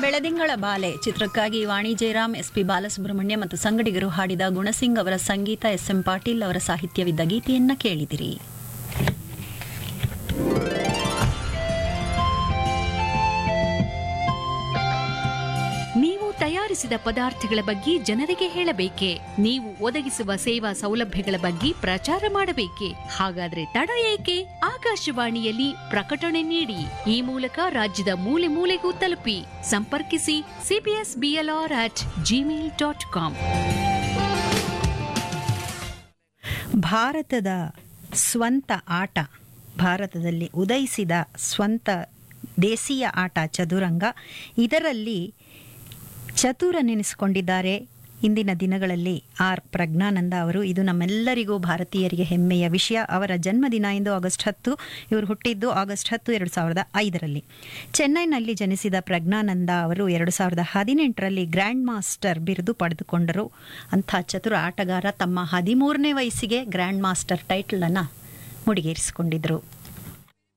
ಬೆಳದಿಂಗಳ ಬಾಲೆ ಚಿತ್ರಕ್ಕಾಗಿ Vani Jayaram S P Balasubrahmanya ಮತ್ತು ಸಂಗಡಿಗರು ಹಾಡಿದ ಗುಣಸಿಂಗ್ ಅವರ ಸಂಗೀತ ಎಸ್ ಎಂ ಪಾಟೀಲ್ ಅವರ ಸಾಹಿತ್ಯವಿದ್ದ ಗೀತೆಯನ್ನ ಕೇಳಿದಿರಿ ನೀವು ತಯಾರಿಸಿದ ಪದಾರ್ಥಗಳ ಬಗ್ಗೆ ಜನರಿಗೆ ಹೇಳಬೇಕೆ ನೀವು ಒದಗಿಸುವ ಸೇವಾ ಸೌಲಭ್ಯಗಳ ಬಗ್ಗೆ ಪ್ರಚಾರ ಮಾಡಬೇಕೆ ಹಾಗಾದ್ರೆ ತಡ ಏಕೆ ಆಕಾಶವಾಣಿಯಲ್ಲಿ ಪ್ರಕಟಣೆ ನೀಡಿ ಈ ಮೂಲಕ ರಾಜ್ಯದ ಮೂಲೆ ಮೂಲೆಗೂ ತಲುಪಿ ಸಂಪರ್ಕಿಸಿ CBS BLR at gmail dot com ಭಾರತದ ಸ್ವಂತ ಆಟ ಭಾರತದಲ್ಲಿ ಉದಯಿಸಿದ ಸ್ವಂತ ದೇಶೀಯ ಆಟ ಚದುರಂಗ ಇದರಲ್ಲಿ ಚತುರನೆನಿಸಿಕೊಂಡಿದ್ದಾರೆ ಇಂದಿನ ದಿನಗಳಲ್ಲಿ ಆರ್ ಪ್ರಜ್ಞಾನಂದ ಅವರು ಇದು ನಮ್ಮೆಲ್ಲರಿಗೂ ಭಾರತೀಯರಿಗೆ ಹೆಮ್ಮೆಯ ವಿಷಯ ಅವರ ಜನ್ಮದಿನ ಇಂದು ಆಗಸ್ಟ್ ಹತ್ತು ಇವರು ಹುಟ್ಟಿದ್ದು ಆಗಸ್ಟ್ ಹತ್ತು ಎರಡು ಸಾವಿರದ ಐದರಲ್ಲಿ ಚೆನ್ನೈನಲ್ಲಿ ಜನಿಸಿದ ಪ್ರಜ್ಞಾನಂದ ಅವರು ಎರಡು ಸಾವಿರದ ಹದಿನೆಂಟರಲ್ಲಿ ಗ್ರ್ಯಾಂಡ್ ಮಾಸ್ಟರ್ ಬಿರುದು ಪಡೆದುಕೊಂಡರು ಅಂಥ ಚತುರ ಆಟಗಾರ ತಮ್ಮ ಹದಿಮೂರನೇ ವಯಸ್ಸಿಗೆ ಗ್ರ್ಯಾಂಡ್ ಮಾಸ್ಟರ್ ಟೈಟಲನ್ನು ಮುಡಿಗೇರಿಸಿಕೊಂಡಿದ್ದರು